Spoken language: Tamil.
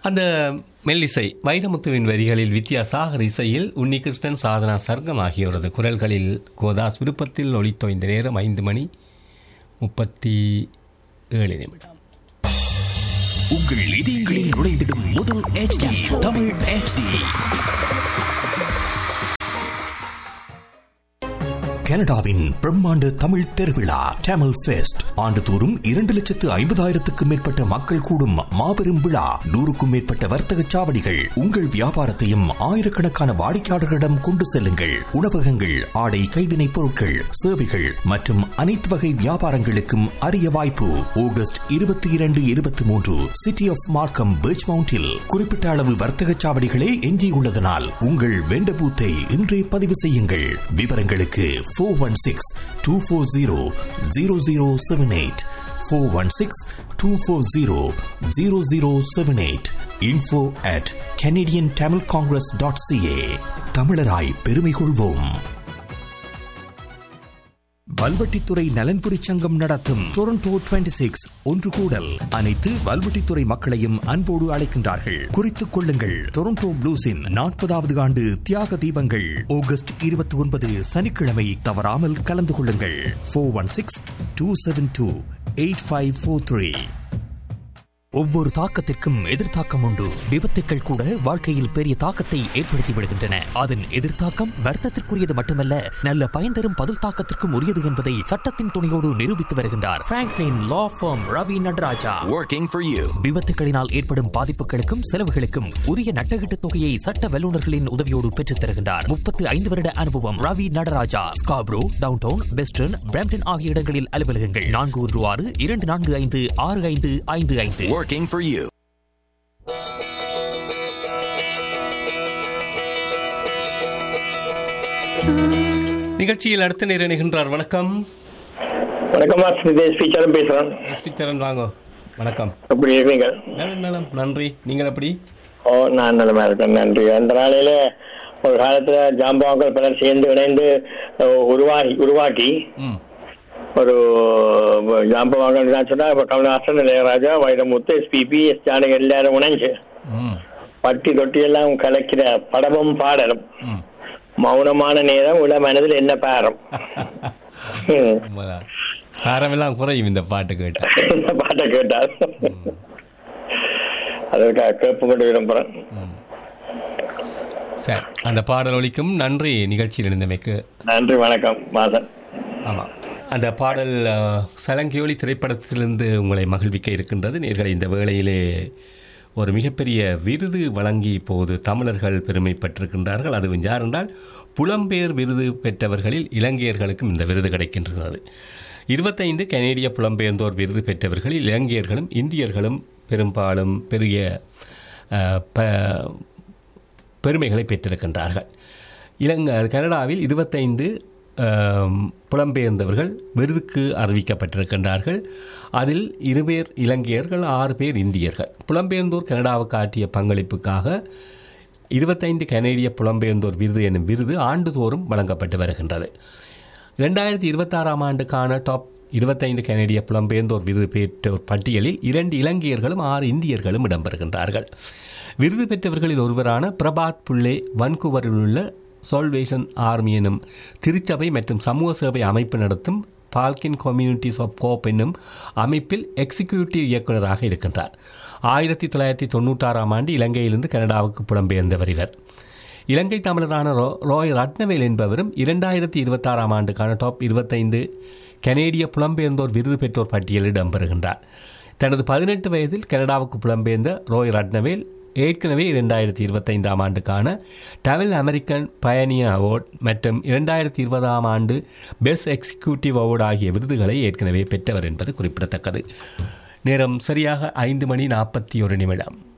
அந்த மெல்லிசை வைரமுத்துவின் வரிகளில் வித்யா சாகர் இசையில் உன்னிகிருஷ்ணன் சாதனா சர்க்கம் ஆகியோரது குரல்களில் கோதாஸ் விருப்பத்தில் ஒளித்தோய்ந்த நேரம் ஐந்து மணி முப்பத்தி ஏழு நிமிடம் உங்கள் இதயங்களில் நுழைந்திடும் முதல் HD தமிழ் HD கனடாவின் பிரம்மாண்ட தமிழ் திருவிழா டேமல் ஃபெஸ்ட் ஆண்டுதோறும் இரண்டு லட்சத்து ஐம்பதாயிரத்துக்கும் மேற்பட்ட மக்கள் கூடும் மாபெரும் விழா நூறுக்கும் மேற்பட்ட வர்த்தக சாவடிகள் உங்கள் வியாபாரத்தையும் ஆயிரக்கணக்கான வாடிக்கையாளர்களிடம் கொண்டு செல்லுங்கள் உணவகங்கள் ஆடை கைவினைப் பொருட்கள் சேவைகள் மற்றும் அனைத்து வகை வியாபாரங்களுக்கும் அரிய வாய்ப்பு ஆகஸ்ட் இருபத்தி இரண்டு இருபத்தி மூன்று சிட்டி ஆஃப் மார்க்கம் பீச் மவுண்டில் குறிப்பிட்ட அளவு வர்த்தக சாவடிகளே எஞ்சியுள்ளதனால் உங்கள் வெண்ட பூத்தை இன்றே பதிவு செய்யுங்கள் விவரங்களுக்கு four one six two four zero zero zero seven eight four one six two four zero zero zero seven eight info at Canadian Tamil Congress dot CA தமிழராய் பெருமை கொள்வோம் வல்வெட்டித்துறை நலன்புரி சங்கம் நடத்தும் டொரண்டோ 26 சிக்ஸ் ஒன்று கூடல் அனைத்து வல்வெட்டித்துறை மக்களையும் அன்போடு அழைக்கின்றார்கள் குறித்துக் கொள்ளுங்கள் டொரண்டோ ப்ளூஸின் நாற்பதாவது ஆண்டு தியாக தீபங்கள் ஆகஸ்ட் இருபத்தி ஒன்பது சனிக்கிழமை தவறாமல் கலந்து கொள்ளுங்கள் four one six two seven two eight five four three ஒவ்வொரு தாக்கத்திற்கும் எதிர்த்தாக்கம் உண்டு விபத்துக்கள் கூட வாழ்க்கையில் பெரிய தாக்கத்தை ஏற்படுத்தி விடுகின்றன அதன் எதிர்த்தாக்கம் வர்த்தத்திற்குரியது மட்டுமல்ல நல்ல பயன் தரும் பதில் தாக்கத்திற்கும் உரியது என்பதை சட்டத்தின் துணையோடு நிரூபித்து வருகின்றார் Franklin law firm Ravi Nataraja Working for you. விபத்துகளினால் ஏற்படும் பாதிப்புகளுக்கும் செலவுகளுக்கும் உரிய நட்டகீட்டு தொகையை சட்ட வல்லுநர்களின் உதவியோடு பெற்றுத் தருகின்றார் முப்பத்து ஐந்து வருட அனுபவம் Ravi Nataraja Scarborough downtown western Brampton ஆகிய இடங்களில் அலுவலகங்கள் நான்கு ஒன்று ஆறு இரண்டு நான்கு ஐந்து ஆறு ஐந்து ஐந்து ஐந்து Working for you. நிகழ்ச்சியில் அடுத்த நேரம் நிகழ்கின்றார் வணக்கம் வணக்கம்மா ஸ்ரீதேஷ் டீச்சரும் பேசுறேன் எஸ்பி சரண் வாங்கோ வணக்கம் எப்படி இருக்கீங்க நலம் நலம் நன்றி நீங்கள் எப்படி ஓ நான் நல்லமா இருக்கேன் நன்றி அந்த நாளையில ஒரு காலத்துல ஜாம்பவான்கள் பலர் சேர்ந்து இணைந்து அஹ், உருவாகி உருவாக்கி ம் ஒரு ஜாம்பவான்கள் தான் சொன்னா இப்ப கமல்ஹாசன் இளையராஜா வைரமுத்து எஸ்பிபி எஸ் ஜானகி எல்லாரும் இணைஞ்சு ம் பட்டி தொட்டி எல்லாம் கலக்கிற படமும் பாடலும் ம் மௌனமான நேரம் உள்ள மனதில் என்ன பாரம் ம். உண்மைதான். காரமெல்லாம் குறையும் இந்த பாட்டு கேட்டா இந்த பாட்டை கேட்டால் அதற்காக கேட்பு கொண்டு விரும்புறேன் சரி அந்த பாடல் ஒலிக்கும் நன்றி நிகழ்ச்சியில் இருந்தமைக்கு நன்றி வணக்கம் மாதன் ஆமாம் அந்த பாடல் அஹ், சலங்கியோலி திரைப்படத்திலிருந்து உங்களை மகிழ்விக்க இருக்கின்றது நேர்களை இந்த வேளையிலே ஒரு மிகப்பெரிய விருது வழங்கி இப்போது தமிழர்கள் பெருமை பெற்றிருக்கின்றார்கள் அதுவும் யார் என்றால் புலம்பெயர் விருது பெற்றவர்களில் இலங்கையர்களுக்கும் இந்த விருது கிடைக்கின்றது இருபத்தைந்து கனேடிய புலம்பெயர்ந்தோர் விருது பெற்றவர்களில் இலங்கையர்களும் இந்தியர்களும் பெரும்பாலும் பெரிய அஹ், ப- பெருமைகளை பெற்றிருக்கின்றார்கள் இலங்கை கனடாவில் இருபத்தைந்து புலம்பெயர்ந்தவர்கள் விருதுக்கு அறிவிக்கப்பட்டிருக்கின்றார்கள் அதில் இருபேர் இலங்கையர்கள் ஆறு பேர் இந்தியர்கள் புலம்பெயர்ந்தோர் கனடாவுக்கு ஆற்றிய பங்களிப்புக்காக இருபத்தைந்து கனேடிய புலம்பெயர்ந்தோர் விருது என்னும் விருது ஆண்டுதோறும் வழங்கப்பட்டு வருகின்றது ரெண்டாயிரத்தி இருபத்தாறாம் ஆண்டுக்கான டாப் இருபத்தைந்து கனேடிய புலம்பெயர்ந்தோர் விருது பெற்றோர் பட்டியலில் இரண்டு இலங்கையர்களும் ஆறு இந்தியர்களும் இடம்பெறுகின்றார்கள் விருது பெற்றவர்களில் ஒருவரான பிரபாத் புள்ளே வன்கூவரில் உள்ள சால்வேஷன் ஆர்மி எனும் திருச்சபை மற்றும் சமூக சேவை அமைப்பு நடத்தும் பால்கின் கம்யூனிட்டிஸ் ஆஃப் கோப் என்னும் அமைப்பில் எக்ஸிகியூட்டிவ் இயக்குநராக இருக்கின்றார் ஆயிரத்தி தொள்ளாயிரத்தி தொண்ணூற்றாறாம் ஆண்டு இலங்கையிலிருந்து கனடாவுக்கு புலம்பெயர்ந்தவர் இவர் இலங்கை தமிழரான ரோ ரோய் ரட்னவேல் என்பவரும் இரண்டாயிரத்தி இருபத்தாறாம் ஆண்டுக்கான டாப் இருபத்தைந்து கனேடிய புலம்பெயர்ந்தோர் விருது பெற்றோர் பட்டியலில் இடம்பெறுகின்றார் தனது பதினெட்டு வயதில் கனடாவுக்கு புலம்பெயர்ந்த ரோய் ரட்னவேல் ஏற்கனவே இரண்டாயிரத்தி இருபத்தைந்தாம் ஆண்டுக்கான தமிழ் அமெரிக்கன் பயனிய அவார்ட் மற்றும் இரண்டாயிரத்தி இருபதாம் ஆண்டு பெஸ்ட் எக்ஸிக்யூட்டிவ் அவார்டு ஆகிய விருதுகளை ஏற்கனவே பெற்றவர் என்பது குறிப்பிடத்தக்கது நேரம் சரியாக ஐந்து மணி நாற்பத்தி ஒரு நிமிடம்